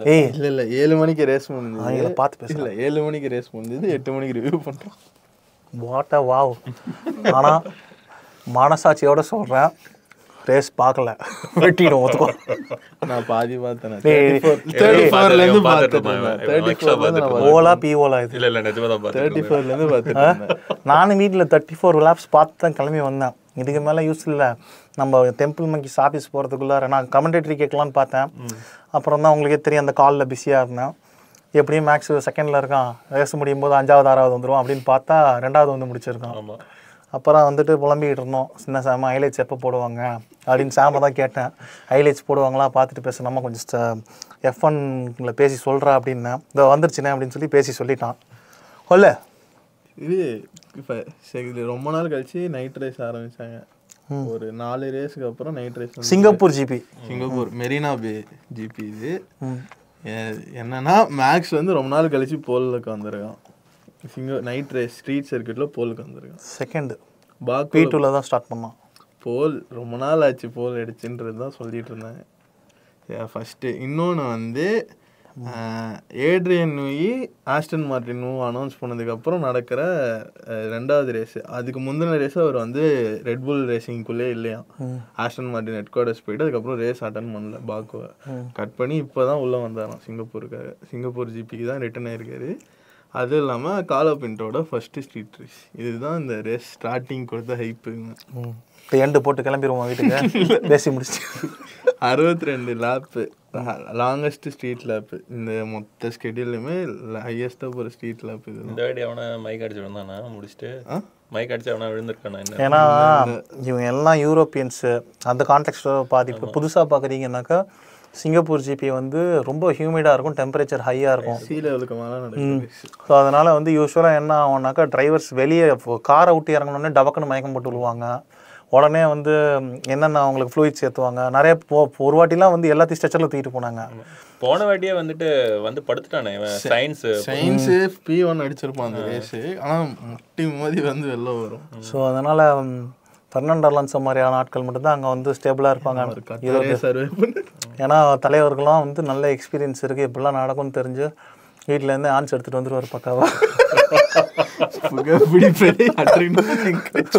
பார்த்து ஏய் இல்ல இல்ல ஏழு மணிக்கு ரேஸ் முடிஞ்சது அவங்கள பார்த்து பேச இல்ல ஏழு மணிக்கு ரேஸ் முடிஞ்சது எட்டு மணிக்கு ரிவ்யூ பண்றோம் வாட் அ வாவ் ஆனால் மனசாட்சியோட சொல்கிறேன் ரேஸ் பார்க்கல வெட்டிடும் ஒத்துக்கோ நான் பாதி பார்த்தேன் டேய், தேர்ட்டி ஃபோர்ல இருந்து பார்த்துட்டு பார்த்துட்டு இருந்தேன். தேர்ட்டி extra ஃபோர்ல இருந்து பார்த்துட்டு ஓலா பி ஓலா இது இல்ல இல்ல நிஜமா தான் பார்த்து தேர்ட்டி ஃபோர்ல இருந்து பார்த்துட்டு இருந்தேன் நானும் வீட்டில் தேர்ட்டி ஃபோர் லேப்ஸ் பார்த்து தான் கிளம்பி வந்தேன் இதுக்கு மேலே யூஸ் இல்லை நம்ம டெம்பிள் மங்கிஸ் ஆஃபீஸ் போகிறதுக்குள்ளார நான் கமெண்டேட்டரி கேட்கலான்னு பார்த்தேன் அப்புறம் தான் உங்களுக்கே தெரியும் அந்த காலில் பிஸியாக இருந்தேன் எப்படியும் மேக்ஸ் செகண்டில் இருக்கான் ரேஸ் முடியும் போது அஞ்சாவது ஆறாவது வந்துடும் அப்படின்னு பார்த்தா ரெண்டாவது வந்து முடிச்சிருக்கான் ஆமா அப்புறம் வந்துட்டு புலம்பிக்கிட்டு இருந்தோம் சின்ன சாம ஹைலைட்ஸ் எப்போ போடுவாங்க அப்படின்னு சாம தான் கேட்டேன் ஹைலைட்ஸ் போடுவாங்களா பார்த்துட்டு பேச நம்ம கொஞ்சம் எஃப் ஒன்ல பேசி சொல்கிறா அப்படின்னேன் இதோ வந்துருச்சுனே அப்படின்னு சொல்லி பேசி சொல்லிட்டான் கொல்ல இது இப்போ இது ரொம்ப நாள் கழிச்சு நைட் ரேஸ் ஆரம்பிச்சாங்க ஒரு நாலு ரேஸுக்கு அப்புறம் night race Singapore GP Singapore Marina Bay GP இது எ- என்னன்னா மேக்ஸ் வந்து ரொம்ப நாள் கழிச்சு போலுக்கு வந்திருக்கான் சிங்க நைட் ரேஸ் ஸ்ட்ரீட் சர்க்கியூட்ல போலுக்கு வந்திருக்கான் செகண்டு பாக்கு பி டூவில் தான் ஸ்டார்ட் பண்ணான் போல் ரொம்ப நாள் ஆச்சு போல் அடிச்சுன்றது தான் சொல்லிட்டு இருந்தேன் ஃபஸ்ட்டு இன்னொன்று வந்து ah, Adrian Newey Aston Martin move announce பண்ணதுக்கப்புறம் நடக்கிற அஹ், ரெண்டாவது ரேஸு அதுக்கு முந்தின ரேஸ் அவர் வந்து ரெட் புல் ரேசிங்குள்ளே இல்லையா ஆஸ்டன் மார்டின் ஹெட் குவார்டர்ஸ் போயிட்டு அதுக்கப்புறம் ரேஸ் அட்டன் பண்ணல பாக்குவை கட் பண்ணி இப்போ தான் உள்ளே வந்தாராம் சிங்கப்பூருக்காக சிங்கப்பூர் ஜிபிக்கு தான் ரிட்டர்ன் ஆயிருக்காரு அதுவும் இல்லாமல் காலோ பின்ட்டோட ஃபஸ்ட்டு ஸ்ட்ரீட் ரேஸ் இதுதான் இந்த ரேஸ் ஸ்டார்டிங் கொடுத்த ஹைப்புங்க இப்போ எண்டு போட்டு கிளம்பிடுவோம் வீட்டுக்கு பேசி முடிச்சு அறுபத்தி ரெண்டு லேப்பு லாங்கஸ்ட் ஸ்ட்ரீட் லேப்பு இந்த மொத்த ஸ்கெடியூலுமே ஹையஸ்டாக போகிற ஸ்ட்ரீட் லேப் இது இந்த வாட்டி அவனை மைக் அடிச்சு விழுந்தானா முடிச்சுட்டு மைக் அடிச்சு அவனா விழுந்திருக்கானா என்ன ஏன்னா இவங்க எல்லாம் யூரோப்பியன்ஸு அந்த கான்டெக்ட்டோட பாதிப்பு புதுசாக பார்க்குறீங்கன்னாக்கா சிங்கப்பூர் ஜிபி வந்து ரொம்ப ஹியூமிடாக இருக்கும் டெம்பரேச்சர் ஹையாக இருக்கும் சி லெவலுக்கு மேலே நடக்குது ஸோ அதனால் வந்து யூஸ்வலாக என்ன ஆகும்னாக்கா டிரைவர்ஸ் வெளியே காரை விட்டு இறங்கினோடனே டபக்குன்னு மயக்கம் போட்டு விழுவாங்க உடனே வந்து ம், என்னென்ன அவங்களுக்கு ஃப்ளூயிட் சேர்த்துவாங்க நிறைய போ- ஒரு வாட்டிலாம் வந்து எல்லாத்தையும் ஸ்ட்ரெச்சரில் தூக்கிட்டு போனாங்க போன வாட்டியே வந்துட்டு வந்து படுத்துட்டானே இவன் சயின்ஸ் சயின்ஸு பி ஒன் அடிச்சிருப்பான் அந்த ரேஸு ஆனால் முட்டி மோதி வந்து வெளில வரும் ஸோ அதனால் ஃபெர்னாண்டோ அலன்சோ மாதிரியான ஆட்கள் மட்டும்தான் அங்கே வந்து ஸ்டேபிளாக இருப்பாங்க கத்தாரே சர்வே பண்ணு ஏன்னா தலைவர்கள்லாம் வந்து நல்ல எக்ஸ்பீரியன்ஸ் இருக்குது இப்படிலாம் நடக்கும்னு தெரிஞ்சு வீட்டிலேருந்து ஆன்ஸ் எடுத்துகிட்டு வந்துருவார் பக்காவா புகைப்பிடி பெரிய encourage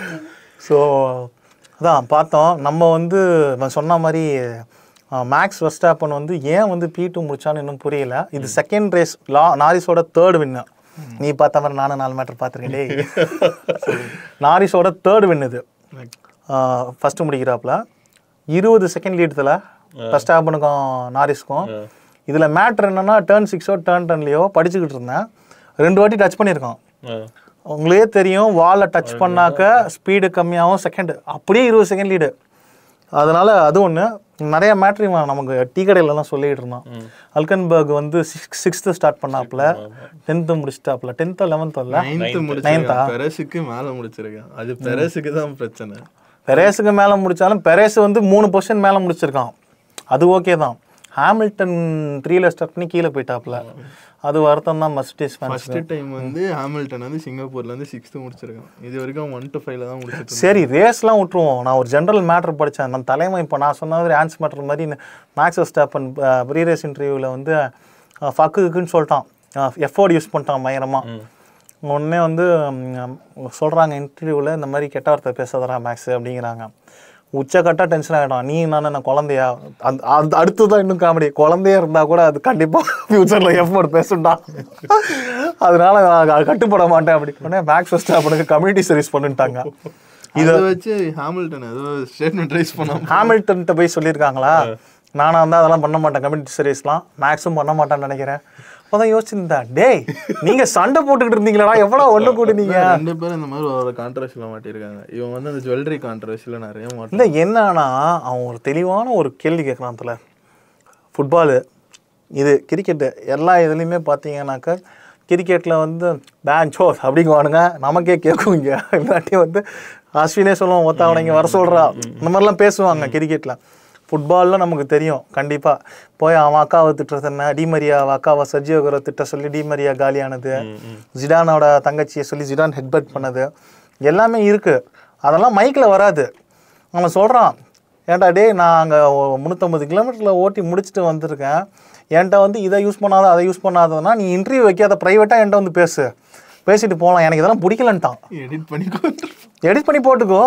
ஸோ அதான் பார்த்தோம் நம்ம வந்து நான் சொன்ன மாதிரி மேக்ஸ் வெஸ்டாப்பன் வந்து ஏன் வந்து பி டூ முடிச்சான்னு இன்னும் புரியல இது செகண்ட் ரேஸ் லா நாரிஸோட தேர்ட் வின்னு நீ பார்த்த மாதிரி நானும் நாலு மேட்டர் பார்த்துருக்கேன் டேய் நாரிஸோட தேர்ட் வின் இது ஃபஸ்ட்டு முடிக்கிறாப்புல இருபது செகண்ட் லீடத்தில் ஃபஸ்ட் ஹாப்பனுக்கும் நாரிஸ்க்கும் இதில் மேட்ரு என்னன்னா டேர்ன் சிக்ஸோ டேர்ன் டென்லையோ படிச்சுக்கிட்டு இருந்தேன் ரெண்டு வாட்டி டச் பண்ணியிருக்கான் உங்களுக்கே தெரியும் வாலை டச் பண்ணாக்க ஸ்பீடு கம்மியாகும் செகண்ட் அப்படியே இருபது செகண்ட் லீடு அதனால அது ஒன்று நிறைய மேட்ரு இவன் நமக்கு டீ கடையிலலாம் சொல்லிட்டு இருந்தான் அல்கன்பர்க் வந்து சிக்ஸ் சிக்ஸ்த்து ஸ்டார்ட் பண்ணாப்புல டென்த்து முடிச்சிட்டாப்புல டென்த்தோ லெவன்த்தோ இல்லை நைன்த்து முடிச்சிருக்கான் பெரஸுக்கு மேலே முடிச்சிருக்கான் அது பெரஸுக்கு தான் பிரச்சனை பெரேஸுக்கு மேலே முடிச்சாலும் பெரேஸ் வந்து மூணு பொசிஷன் மேலே முடிச்சிருக்கான் அது ஓகே தான் ஹாமில்டன் த்ரீல ஸ்டார்ட் பண்ணி கீழே போயிட்டாப்புல அது வருத்தம் தான் மஸ்டிஸ் ஃபேன்ஸ் ஃபர்ஸ்ட் டைம் வந்து ஹாமில்டன் வந்து சிங்கப்பூர்ல இருந்து சிக்ஸ்த்து முடிச்சிருக்கான் இது வரைக்கும் ஒன் டு ஃபைவ்ல தான் முடிச்சிட்டு சரி ரேஸ்லாம் விட்டுருவோம் நான் ஒரு ஜென்ரல் மேட்ரு படித்தேன் நான் தலைமை இப்போ நான் சொன்ன மாதிரி ஆன்ஸ் மேட்ரு மாதிரி மேக்ஸ் ஸ்டாப்பன் ப்ரீ ரேஸ் இன்டர்வியூவில் வந்து ஃபக்குக்குன்னு சொல்லிட்டான் எஃபோர்ட் யூஸ் பண்ணிட்டான் பயங்கரமாக உடனே வந்து சொல்கிறாங்க இன்டர்வியூவில் இந்த மாதிரி கெட்ட வார்த்தை பேசாதடா மேக்ஸ் அப்படிங்கிறாங்க உச்சக்கட்டா டென்ஷன் ஆகிடும் நீ நான் என்ன குழந்தையா அந்த அது அடுத்து தான் இன்னும் காமெடி குழந்தையா இருந்தால் கூட அது கண்டிப்பாக ஃப்யூச்சரில் எஃபோர்ட் பேசுண்டா அதனால நான் அது கட்டுப்பட மாட்டேன் அப்படி உடனே மேக்ஸ் ஸ்டாப்பனுக்கு கம்யூனிட்டி சர்வீஸ் பண்ணிட்டாங்க இதை வச்சு ஹாமில்டன் ஏதோ ஸ்டேட்மெண்ட் ரைஸ் பண்ணாம ஹாமில்டன்ட்ட போய் சொல்லியிருக்காங்களா நானா இருந்தால் அதெல்லாம் பண்ண மாட்டேன் கம்யூனிட்டி சர்வீஸ்லாம் மேக்ஸும் பண்ண மாட்டேன்னு நினைக்கிறேன் அப்பதான் யோசிச்சிருந்தேன் டேய் நீங்க சண்டை போட்டுக்கிட்டு இருந்தீங்களா எவ்வளோ ஒன்று கூட்டினீங்க ரெண்டு பேரும் இந்த மாதிரி ஒரு கான்ட்ரவர்சியில் மாட்டியிருக்காங்க இவன் வந்து அந்த ஜுவல்லரி கான்ட்ரவர்சியில் நிறைய மாட்டான் இல்லை என்னன்னா அவன் ஒரு தெளிவான ஒரு கேள்வி கேட்குறான் அதில் ஃபுட்பாலு இது கிரிக்கெட்டு எல்லா இதுலேயுமே பார்த்தீங்கன்னாக்கா கிரிக்கெட்டில் வந்து பேன்ச்சோஸ் அப்படிங்குவானுங்க நமக்கே கேட்கும் இங்கே இல்லாட்டி வந்து அஸ்வினே சொல்லுவோம் ஒத்த அவனை இங்கே வர சொல்கிறா இந்த மாதிரிலாம் பேசுவாங்க கிரிக்கெட்டில் ஃபுட்பாலில் நமக்கு தெரியும் கண்டிப்பாக போய் அவன் அக்காவை திட்டுறது என்ன டிமரியா அவன் அக்காவை சர்ஜியோகரை திட்ட சொல்லி டிமரியா காலியானது ஜிடானோட தங்கச்சியை சொல்லி ஜிடான் ஹெட்பட் பண்ணது எல்லாமே இருக்குது அதெல்லாம் மைக்கில் வராது அவன் சொல்கிறான் ஏன்டா டேய் நான் அங்கே முந்நூற்றம்பது கிலோமீட்டரில் ஓட்டி முடிச்சுட்டு வந்திருக்கேன் என்கிட்ட வந்து இதை யூஸ் பண்ணாத அதை யூஸ் பண்ணாததுன்னா நீ இன்டர்வியூ வைக்காத ப்ரைவேட்டாக என்கிட்ட வந்து பேசு பேசிட்டு போகலாம் எனக்கு இதெல்லாம் பிடிக்கலன்ட்டான் எடிட் பண்ணிக்கோ எடிட் பண்ணி போட்டுக்கோ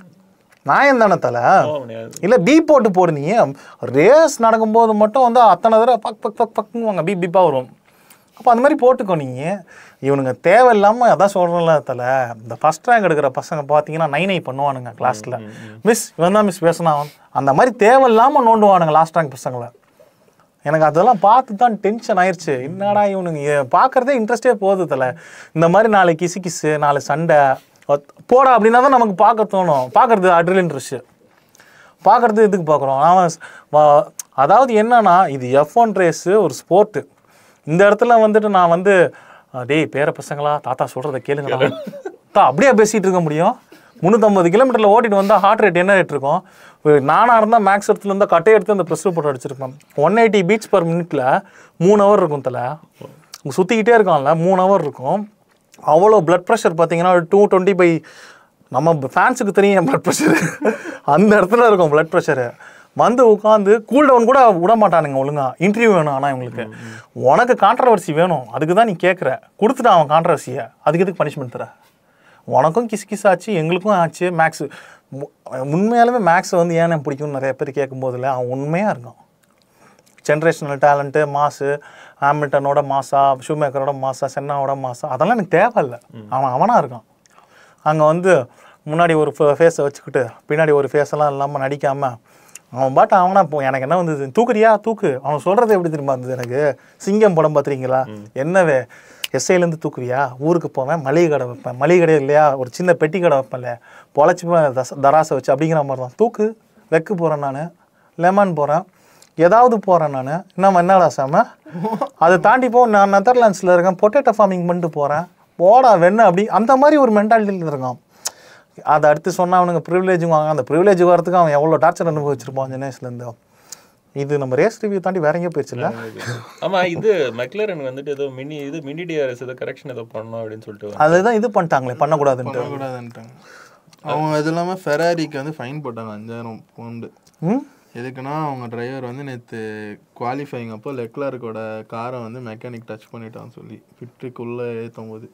நான் தானே தலை போக முடியாது இல்லை பீ போட்டு போடு நீ ரேஸ் நடக்கும்போது மட்டும் வந்து அத்தனை தடவை பக் பக் பக் பக்குங்குவாங்க பீப் பீப்பாக வரும் அப்போ அந்த மாதிரி போட்டுக்கோ நீ இவனுங்க தேவையில்லாமல் அதான் சொல்கிறேன்ல தலை இந்த ஃபஸ்ட் ரேங்க் எடுக்கிற பசங்க பார்த்தீங்கன்னா நை நை பண்ணுவானுங்க கிளாஸில் மிஸ் இவன் தான் மிஸ் பேசினான் அந்த மாதிரி தேவையில்லாமல் நோண்டுவானுங்க லாஸ்ட் ரேங்க் பசங்களை எனக்கு அதெல்லாம் பார்த்து தான் டென்ஷன் ஆயிடுச்சு என்னடா இவனுங்க இ- பார்க்கறதே இன்ட்ரெஸ்டே போகுது தலை இந்த மாதிரி நாலு கிசு கிசு நாலு சண்டை ஒத்- போடா அப்படின்னா தான் நமக்கு பார்க்க தோணும் பார்க்கறது அட்ரிலின் ரஷ்ஷு பார்க்கறது எதுக்கு பார்க்குறோம் அவன் ஸ்- வா- அதாவது என்னன்னா இது எஃப் ஒன் ரேஸு ஒரு ஸ்போர்ட்டு இந்த இடத்துல வந்துட்டு நான் வந்து "அஹ், டேய் பேர பசங்களா தாத்தா சொல்கிறத கேளுங்கடா தா அப்படியே பேசிகிட்டு இருக்க முடியும் முந்நூற்றம்பது கிலோமீட்டரில் ஓட்டிட்டு வந்தால் ஹார்ட் ரேட் என்ன ரேட் இருக்கும் ஒரு நானாக இருந்தால் மேக்ஸ் இடத்துல இருந்தால் கட்டை எடுத்து அந்த ப்ரெஷர் போட்டு அடிச்சிருப்பேன் ஒன் எயிட்டி பீட்ஸ் பர் மினிட்ல மூணு ஹவர் இருக்கும் தலை சுற்றிக்கிட்டே இருக்கான்ல மூணு ஹவர் இருக்கும் அவ்வளோ பிளட் ப்ரெஷர் பார்த்தீங்கன்னா டூ டுவெண்ட்டி பை நம்ம ஃபேன்ஸுக்கு தெரியும் என் பிளட் ப்ரெஷர் அந்த இடத்துல இருக்கும் பிளட் ப்ரெஷரு வந்து உட்காந்து கூல் டவுன் கூட விட மாட்டானுங்க ஒழுங்கா இன்டர்வியூ வேணும் ஆனால் இவங்களுக்கு உனக்கு கான்ட்ரவர்சி வேணும் அதுக்கு தான் நீ கேட்குற கொடுத்துட்டான் அவன் கான்ட்ரவர்சியை அதுக்கு எதுக்கு பனிஷ்மெண்ட் தர உனக்கும் கிஸ் கிஸ் ஆச்சு எங்களுக்கும் ஆச்சு மேக்ஸ் உண்மையாலுமே மேக்ஸை வந்து ஏன் எனக்கு பிடிக்கும்னு நிறைய பேர் கேட்கும்போதில் அவன் உண்மையாக இருக்கான் ஜென்ரேஷனல் டேலண்ட்டு மாசு ஹாமில்டனோட மாசா ஷூமேக்கரோட மாசா சென்னாவோட மாசா அதெல்லாம் எனக்கு தேவையில்லை அவன் அவனாக இருக்கான் அங்கே வந்து முன்னாடி ஒரு ஃபேஸை வச்சுக்கிட்டு பின்னாடி ஒரு ஃபேஸெல்லாம் இல்லாமல் நடிக்காமல் அவன் பாட்டு அவனா போ எனக்கு என்ன வந்தது தூக்குறியா தூக்கு அவன் சொல்கிறது எப்படி தெரியுமா இருந்தது எனக்கு சிங்கம் படம் பார்த்துறீங்களா என்னவே எஸ்ஐலேருந்து தூக்குவியா ஊருக்கு போவேன் மளிகை கடை வைப்பேன் மளிகை கடை இல்லையா ஒரு சின்ன பெட்டி கடை வைப்பேன்ல பொழைச்சிப்பேன் தச தராசை வச்சு அப்படிங்கிற மாதிரி தான் தூக்கு வெக்கு போகிறேன் நான் லெமன் போகிறேன் ஏதாவது போகிறேன் நான் இன்னும் என்னடா சாம அதை தாண்டி போ நான் நெதர்லாண்ட்ஸில் இருக்கேன் பொட்டேட்டோ ஃபார்மிங் பண்ணிட்டு போகிறேன் போடா வெண்ண அப்படி அந்த மாதிரி ஒரு மென்டாலிட்டியில் இருக்கான் அதை அடுத்து சொன்னா அவனுங்க ப்ரிவிலேஜ் வாங்க அந்த ப்ரிவிலேஜ் வரதுக்கு அவன் எவ்வளோ டார்ச்சர் அனுபவிச்சிருப்பான் சின்ன வயசுலேருந்து இது நம்ம ரேஸ் ரிவ்யூ தாண்டி வேற எங்கேயோ போயிடுச்சுல்ல ஆமா இது மெக்லரன் வந்துட்டு ஏதோ மினி இது மினி டிஆர்எஸ் ஏதோ கரெக்ஷன் ஏதோ பண்ணணும் அப்படின்னு சொல்லிட்டு அதுதான் இது பண்ணிட்டாங்களே பண்ணக்கூடாதுன்ட்டு பண்ணக்கூடாதுன்ட்டாங்க அவங்க அது இல்லாமல் ஃபெராரிக்கு வந்து ஃபைன் போட்டாங்க அஞ்சாயிரம் பவுண்டு ம் எதுக்குன்னா அவங்க டிரைவர் வந்து நேற்று குவாலிஃபைங் அப்போ லெக்லருக்கோட காரை வந்து மெக்கானிக் டச் பண்ணிட்டான்னு சொல்லி ஃபிட்டுக்குள்ளே ஏற்றும் போது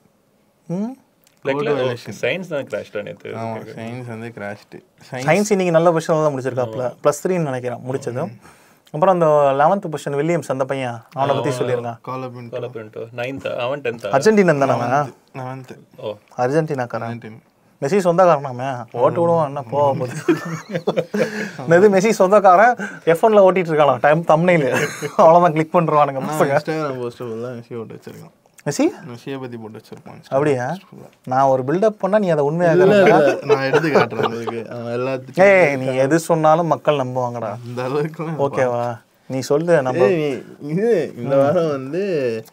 ம் சயின்ஸ் தான் கிராஷ்டா நேத்து ஆமாம் சயின்ஸ் வந்து கிராஷ்டு சயின்ஸ் சயின்ஸ் இன்னைக்கு நல்ல பொசிஷனில் தான் முடிச்சிருக்காப்புல ப்ளஸ் த்ரீன்னு நினைக்கிறேன் முடிச்சது அப்புறம் அந்த லெவன்த் பொசிஷன் வில்லியம்ஸ் அந்த பையன் அவனை பற்றி சொல்லியிருக்கான் கால் அப் கால் பண்ணிட்டு நைன்த்தா அவன் டென்த்தா அர்ஜென்டினா தானே அவன் லெவன்த்து ஓ அர்ஜென்டினாக்காரன் நைன்டீன் மெஸ்ஸி சொந்தக்காரனாமே ஓட்டு விடுவான் என்ன போக போகுது இது மெஸ்ஸி சொந்தக்காரன் எஃப் ஒன்ல ஓட்டிட்டு இருக்கான் டைம் தம்னையில் அவ்வளோதான் கிளிக் பண்ணுறானுங்க பசங்க இன்ஸ்டாகிராம் போஸ்டர் ஃபுல்லாக மெஸ்ஸி போட்டு வச்சிருக்கான் மெஸ்ஸி மெஸ்ஸியை பற்றி போட்டு வச்சிருப்பான் அப்படியா நான் ஒரு பில்டப் பண்ணா நீ அதை உண்மையாக இல்ல, இல்ல, நான் எடுத்து காட்டுறேன் உங்களுக்கு அவன் எல்லாத்துக்கும் ஏய் நீ எது சொன்னாலும் மக்கள் நம்புவாங்கடா இந்த அளவுக்கு ஓகேவா நீ சொல்லு நம்ம ஏய், நீ- இது இந்த வாரம் வந்து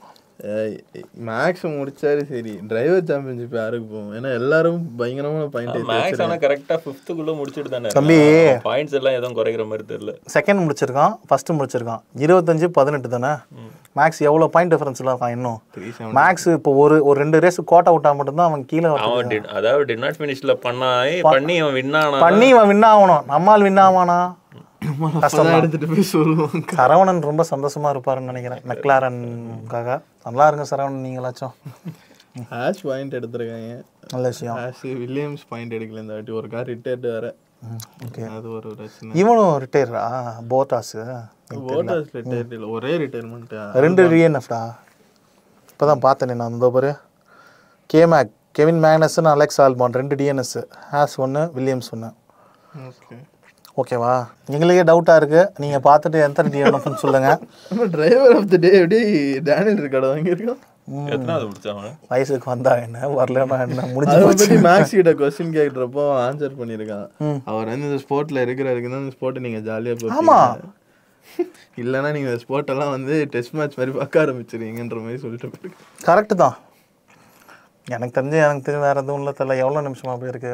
மேக்ஸ் முடிச்சாரு சரி டிரைவர் சாம்பியன்ஷிப் யாருக்கு போகும் ஏன்னா எல்லாரும் பயங்கரமான பாயிண்ட் மேக்ஸ் ஆனா கரெக்டா ஃபிஃப்த்துக்குள்ள முடிச்சிட்டு தானே தம்பி. பாயிண்ட்ஸ் எல்லாம் எதுவும் குறைக்கிற மாதிரி தெரியல செகண்ட் முடிச்சிருக்கான் ஃபர்ஸ்ட் முடிச்சிருக்கான் இருபத்தஞ்சு பதினெட்டு தானே மேக்ஸ் எவ்வளோ பாயிண்ட் டிஃபரன்ஸ்ல இருக்கான் இன்னும் த்ரீ செவன் மேக்ஸ் இப்போ ஒரு ஒரு ரெண்டு ரேஸ் கோட்டை விட்டா மட்டும்தான் அவன் கீழே வரதுக்கு அவன் did- அதாவது டிட் நாட் ஃபினிஷ்ல பண்ணாய் பண்ணி அவன் வின் ஆனா பண்ணி இவன் வின் ஆகணும் நம்மால் வின் ஆவானா அப்பதான் எடுத்துட்டு போய் சொல்லுவாங்க சரவணன் ரொம்ப சந்தோஷமா இருப்பாருன்னு நினைக்கிறேன் மெக்லாரனுக்காக நல்லா இருங்க சரவணன் நீங்களாச்சும் ஹேஷ் பாயிண்ட் எடுத்திருக்காங்க நல்ல விஷயம் ஹேஷ் வில்லியம்ஸ் பாயிண்ட் எடுக்கல இந்த வாட்டி ஒரு கார் ரிட்டையர்டு வேற ஓகே அது ஒரு பிரச்சனை இவனும் ரிட்டையரா போட்டாஸு ஓட்டர்ஸ் ரிட்டையர்ட் இல்லை ஒரே ரிட்டையர்மெண்ட் ரெண்டு டிஎன்எஃப்டா இப்போ தான் பார்த்தேனே நான் இந்த பாரு கே மேக் கெவின் மேக்னஸ்னு அலெக்ஸ் ஆல்பான் ரெண்டு டிஎன்எஸ் ஹேஸ் ஒன்று வில்லியம்ஸ் ஒன்று ஓகே ஓகேவா எங்களுக்கே டவுட்டாக இருக்குது நீங்கள் பார்த்துட்டு எத்தனை டிஎன்எஃப்னு சொல்லுங்கள் நம்ம டிரைவர் ஆஃப் த டே எப்படி டேனியல் இருக்காடு வாங்கியிருக்கோம் எத்தனாவது முடிச்சான் அவன் வயசுக்கு வந்தா என்ன வரலன்னா என்ன முடிஞ்சு அதை போச்சு பத்தி மேக்ஸ் கிட்ட கொஸ்டின் கேட்குறப்போ ஆன்சர் பண்ணியிருக்கான் அவர் வந்து இந்த ஸ்போர்ட்ல இருக்கிறதுக்கு தான் இந்த ஸ்போர்ட்டை நீங்க ஜாலியா ஆமா. பார்ப்பீங்க இல்லைன்னா நீங்க இந்த ஸ்போர்ட் எல்லாம் வந்து டெஸ்ட் மேட்ச் மாதிரி பார்க்க ஆரம்பிச்சிருவீங்கன்ற மாதிரி சொல்லிட்டு போயிருக்கு கரெக்டு தான் எனக்கு தெரிஞ்சு எனக்கு தெரிஞ்சு வேறு எதுவும் இல்லை தலை எவ்வளோ நிமிஷமா போயிருக்கு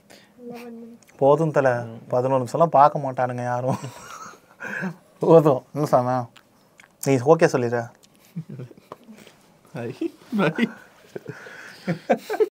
போதும் தலை பதினோரு நிமிஷம்லாம் பார்க்க மாட்டானுங்க யாரும் போதும் இன்னும் சாம நீ ஓகே சொல்லிடு ஐ, bye.